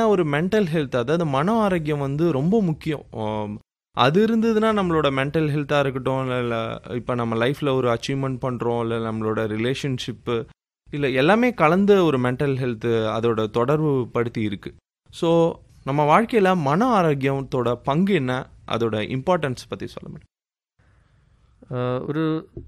ஒரு mental health அதாவது மன ஆரோக்கியம் வந்து ரொம்ப முக்கியம் ஆம், அது இருந்ததுன்னா நம்மளோட மென்டல் ஹெல்த்தாக இருக்கட்டும் இல்லை இல்லை இப்போ நம்ம லைஃப்பில் ஒரு அச்சீவ்மெண்ட் பண்ணுறோம் இல்லை நம்மளோட ரிலேஷன்ஷிப்பு இல்லை எல்லாமே கலந்த ஒரு மென்டல் ஹெல்த்து அதோட தொடர்பு படுத்தி இருக்கு ஸோ நம்ம வாழ்க்கையில் மன ஆரோக்கியத்தோட பங்கு என்ன அதோட இம்பார்ட்டன்ஸ் பற்றி சொல்ல முடியும் அஹ் ஒரு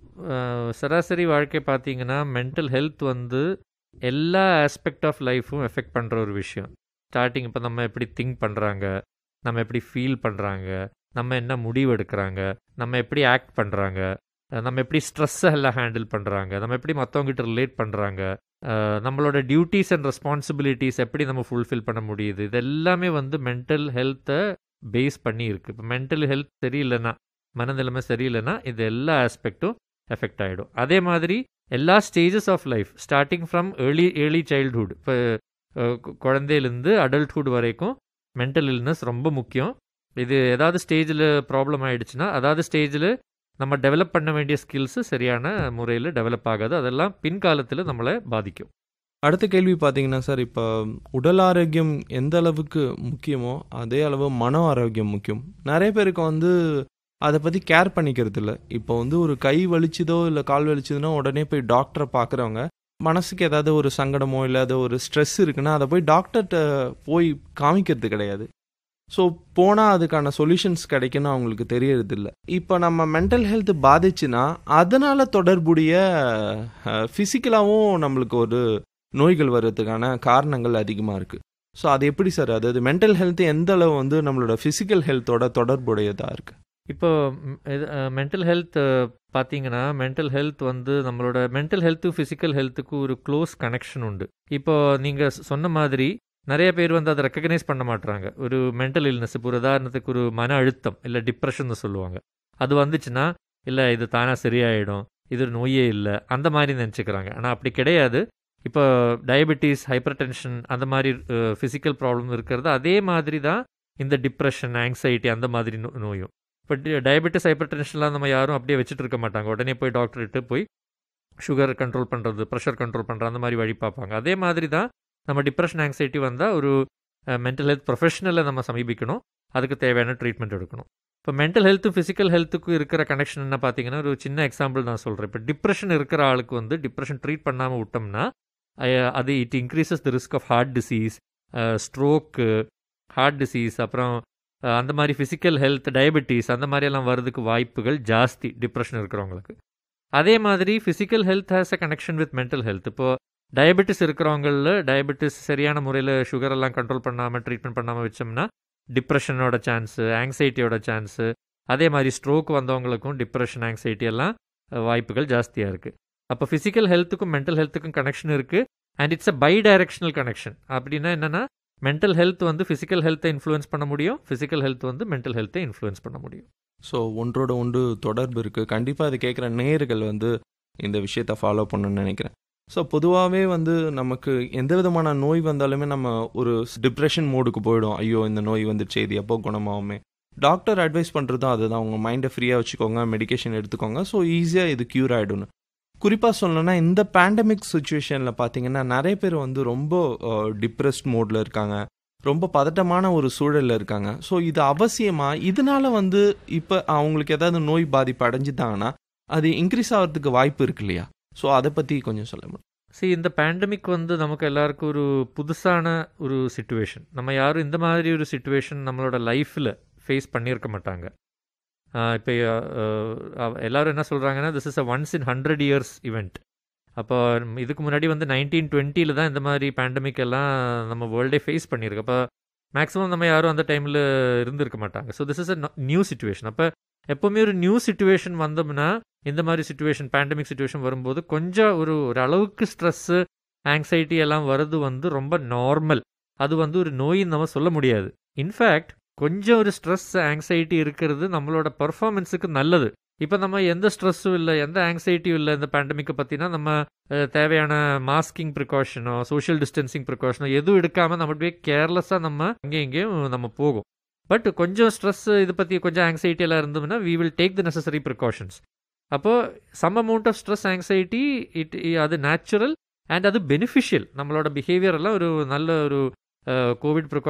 அஹ் சராசரி வாழ்க்கை பார்த்தீங்கன்னா மென்டல் ஹெல்த் வந்து எல்லா ஆஸ்பெக்ட் ஆஃப் லைஃப்பும் எஃபெக்ட் பண்ணுற ஒரு விஷயம் ஸ்டார்டிங் இப்போ நம்ம எப்படி திங்க் பண்ணுறாங்க நம்ம எப்படி ஃபீல் பண்ணுறாங்க நம்ம என்ன முடிவு எடுக்கிறாங்க நம்ம எப்படி ஆக்ட் பண்ணுறாங்க நம்ம எப்படி ஸ்ட்ரெஸ்ஸை எல்லாம் ஹேண்டில் பண்ணுறாங்க நம்ம எப்படி மற்றவங்ககிட்ட ரிலேட் பண்ணுறாங்க நம்மளோட டியூட்டிஸ் அண்ட் ரெஸ்பான்சிபிலிட்டிஸ் எப்படி நம்ம ஃபுல்ஃபில் பண்ண முடியுது இது எல்லாமே வந்து மென்டல் ஹெல்த்தை பேஸ் பண்ணி இருக்குது இப்போ மென்டல் ஹெல்த் சரியில்லைன்னா மனநிலைமை சரியில்லைன்னா இது எல்லா ஆஸ்பெக்டும் எஃபெக்ட் ஆகிடும் அதே மாதிரி எல்லா stages of life starting from early early childhood இப்போ குழந்தையிலேருந்து அடல்ட்ஹுட் வரைக்கும் மென்டல் இல்னஸ் ரொம்ப முக்கியம் இது ஏதாவது ஸ்டேஜில் ப்ராப்ளம் ஆயிடுச்சுன்னா அதாவது ஸ்டேஜில் நம்ம டெவலப் பண்ண வேண்டிய ஸ்கில்ஸு சரியான முறையில் டெவலப் ஆகாது அதெல்லாம் பின்காலத்தில் நம்மளை பாதிக்கும் அடுத்த கேள்வி பார்த்தீங்கன்னா சார் இப்போ உடல் ஆரோக்கியம் எந்த அளவுக்கு முக்கியமோ அதே அளவு மன ஆரோக்கியம் முக்கியம் நிறைய பேருக்கு வந்து அதை பற்றி கேர் பண்ணிக்கிறது இல்லை இப்போ வந்து ஒரு கை வலிச்சுதோ இல்லை கால் வலிச்சுதுன்னா உடனே போய் டாக்டரை பார்க்குறவங்க மனசுக்கு ஏதாவது ஒரு சங்கடமோ இல்லை அது ஒரு ஸ்ட்ரெஸ் இருக்குன்னா அதை போய் டாக்டர்கிட்ட போய் காமிக்கிறது கிடையாது ஸோ போனால் அதுக்கான சொல்யூஷன்ஸ் கிடைக்குன்னு அவங்களுக்கு தெரியறது இல்லை இப்போ நம்ம மென்டல் ஹெல்த் பாதிச்சுன்னா அதனால் தொடர்புடைய ஃபிசிக்கலாகவும் நம்மளுக்கு ஒரு நோய்கள் வர்றதுக்கான காரணங்கள் அதிகமாக இருக்குது ஸோ அது எப்படி சார் அதாவது மென்டல் ஹெல்த் எந்த அளவு வந்து நம்மளோட ஃபிசிக்கல் ஹெல்த்தோட தொடர்புடையதாக இருக்குது இப்போ மென்டல் ஹெல்த் பார்த்தீங்கன்னா மென்டல் ஹெல்த் வந்து நம்மளோட மென்டல் ஹெல்த்து ஃபிசிக்கல் ஹெல்த்துக்கு ஒரு க்ளோஸ் கனெக்ஷன் உண்டு இப்போ நீங்கள் சொன்ன மாதிரி நிறைய பேர் வந்து அதை ரெக்கக்னைஸ் பண்ண மாட்டாங்க ஒரு மென்டல் இல்னஸ் இப்போ ஒரு உதாரணத்துக்கு ஒரு மன அழுத்தம் இல்லை டிப்ரெஷன் சொல்லுவாங்க அது வந்துச்சுன்னா இல்லை இது தானாக சரியாயிடும் இது ஒரு நோயே இல்லை அந்த மாதிரி நினச்சிக்கிறாங்க ஆனால் அப்படி கிடையாது இப்போ டயபெட்டிஸ் ஹைப்பர் டென்ஷன் அந்த மாதிரி ஃபிசிக்கல் ப்ராப்ளம் இருக்கிறது அதே மாதிரி தான் இந்த டிப்ரெஷன் ஆங்ஸைட்டி அந்த மாதிரி நோ நோயும் இப்போ டயபெட்டிஸ் ஹைப்பர் டென்ஷன்லாம் நம்ம யாரும் அப்படியே வச்சுட்டு இருக்க மாட்டாங்க உடனே போய் டாக்டர்கிட்ட போய் சுகர் கண்ட்ரோல் பண்ணுறது ப்ரெஷர் கண்ட்ரோல் பண்ணுற அந்த மாதிரி வழி பார்ப்பாங்க அதே மாதிரி தான் நம்ம டிப்ரெஷன் ஆங்ஸைட்டி வந்தால் ஒரு மென்டல் ஹெல்த் ப்ரொஃபஷனலை நம்ம சமீபிக்கணும் அதுக்கு தேவையான ட்ரீட்மெண்ட் எடுக்கணும் இப்போ மென்டல் ஹெல்த்து ஃபிசிக்கல் ஹெல்த்துக்கும் இருக்கிற கனெக்ஷன் என்ன பார்த்தீங்கன்னா ஒரு சின்ன எக்ஸாம்பிள் நான் சொல்கிறேன் இப்போ டிப்ரெஷன் இருக்கிற ஆளுக்கு வந்து டிப்ரெஷன் ட்ரீட் பண்ணாமல் விட்டோம்னா அது it increases the risk of heart disease stroke heart disease அப்புறம் அந்த மாதிரி ஃபிசிக்கல் ஹெல்த் டயபெட்டிஸ் அந்த மாதிரியெல்லாம் வர்றதுக்கு வாய்ப்புகள் ஜாஸ்தி டிப்ரெஷன் இருக்கிறவங்களுக்கு அதே மாதிரி physical health has a connection with mental health இப்போது டயபெட்டிஸ் இருக்கிறவங்களில் டயபெட்டிஸ் சரியான முறையில் சுகர் எல்லாம் கண்ட்ரோல் பண்ணாமல் ட்ரீட்மெண்ட் பண்ணாமல் வச்சோம்னா டிப்ரெஷனோட சான்ஸு ஆங்ஸைட்டியோட சான்ஸு அதே மாதிரி ஸ்ட்ரோக் வந்தவங்களுக்கும் டிப்ரெஷன் ஆங்ஸைட்டி எல்லாம் வாய்ப்புகள் ஜாஸ்தியாக இருக்குது அப்போ ஃபிசிக்கல் ஹெல்த்துக்கும் மென்டல் ஹெல்த்துக்கும் கனெக்ஷன் இருக்குது and it's a bidirectional connection அப்படின்னா என்னென்னா மென்டல் ஹெல்த் வந்து ஃபிசிக்கல் ஹெல்த்தை இன்ஃப்ளூயன்ஸ் பண்ண முடியும் ஃபிசிக்கல் ஹெல்த் வந்து மென்டல் ஹெல்த்தை இன்ஃப்ளூயன்ஸ் பண்ண முடியும் ஸோ ஒன்றோட ஒன்று தொடர்பு இருக்குது கண்டிப்பாக அது கேட்குற நேர்கள் வந்து இந்த விஷயத்தை ஃபாலோ பண்ணணும்னு நினைக்கிறேன் ஸோ பொதுவாகவே வந்து நமக்கு எந்த விதமான நோய் வந்தாலுமே நம்ம ஒரு டிப்ரெஷன் மோடுக்கு போயிடும் ஐயோ இந்த நோய் வந்துடுச்சு இது எப்போ குணமாகுமே டாக்டர் அட்வைஸ் பண்ணுறதும் அதுதான் உங்கள் மைண்டை ஃப்ரீயாக வச்சுக்கோங்க மெடிக்கேஷன் எடுத்துக்கோங்க ஸோ ஈஸியாக இது க்யூர் ஆகிடும்னு குறிப்பாக சொல்லணும்னா இந்த பேண்டமிக் சுச்சுவேஷனில் பார்த்தீங்கன்னா நிறைய பேர் வந்து ரொம்ப டிப்ரெஸ்ட் மோடில் இருக்காங்க ரொம்ப பதட்டமான ஒரு சூழலில் இருக்காங்க ஸோ இது அவசியமாக இதனால வந்து இப்போ அவங்களுக்கு ஏதாவது நோய் பாதிப்பு அடைஞ்சிட்டாங்கன்னா அது இன்க்ரீஸ் ஆகிறதுக்கு வாய்ப்பு இருக்கு இல்லையா ஸோ அதை பற்றி கொஞ்சம் சொல்ல முடியும் சி இந்த பேண்டமிக் வந்து நமக்கு எல்லாருக்கும் ஒரு புதுசான ஒரு சுச்சுவேஷன் நம்ம யாரும் இந்த மாதிரி ஒரு சுச்சுவேஷன் நம்மளோட லைஃப்பில் ஃபேஸ் பண்ணியிருக்க மாட்டாங்க இப்போ எல்லோரும் என்ன சொல்கிறாங்கன்னா this is a once in hundred years event அப்போ இதுக்கு முன்னாடி வந்து நைன்டீன் டுவெண்ட்டியில் தான் இந்த மாதிரி பேண்டமிக் எல்லாம் நம்ம வேர்ல்டே ஃபேஸ் பண்ணியிருக்கு அப்போ மேக்ஸிமம் நம்ம யாரும் அந்த டைமில் இருந்திருக்க மாட்டாங்க so this is a new situation அப்போ எப்போவுமே ஒரு நியூ சுச்சுவேஷன் வந்தோம்னா இந்த மாதிரி சுச்சுவேஷன் பேண்டமிக் சுச்சுவேஷன் வரும்போது கொஞ்சம் ஒரு ஒரு அளவுக்கு ஸ்ட்ரெஸ்ஸு ஆங்ஸைட்டி எல்லாம் வர்றது வந்து ரொம்ப நார்மல் அது வந்து ஒரு நோயின்னு நம்ம சொல்ல முடியாது இன்ஃபேக்ட் கொஞ்சம் ஒரு ஸ்ட்ரெஸ் ஆங்ஸைட்டி இருக்கிறது நம்மளோட பர்ஃபார்மன்ஸுக்கு நல்லது இப்போ நம்ம எந்த ஸ்ட்ரெஸ்ஸும் இல்லை எந்த ஆங்ஸைட்டியும் இல்லை இந்த பேண்டமிக்கை பற்றினா நம்ம தேவையான மாஸ்கிங் ப்ரிகாஷனோ சோஷியல் டிஸ்டன்சிங் ப்ரிகாஷனோ எதுவும் எடுக்காமல் நம்ம அப்படியே கேர்லெஸ்ஸாக நம்ம அங்கேயும் இங்கேயும் நம்ம போகும் பட் கொஞ்சம் ஸ்ட்ரெஸ் இதை பற்றி கொஞ்சம் ஆங்ஸைட்டி எல்லாம் இருந்தோம்னா we will take the necessary precautions அப்போது some amount of stress anxiety it அது நேச்சுரல் அண்ட் அது பெனிஃபிஷியல் நம்மளோட பிஹேவியர் எல்லாம் ஒரு நல்ல ஒரு கோவிட் ப்ரிகா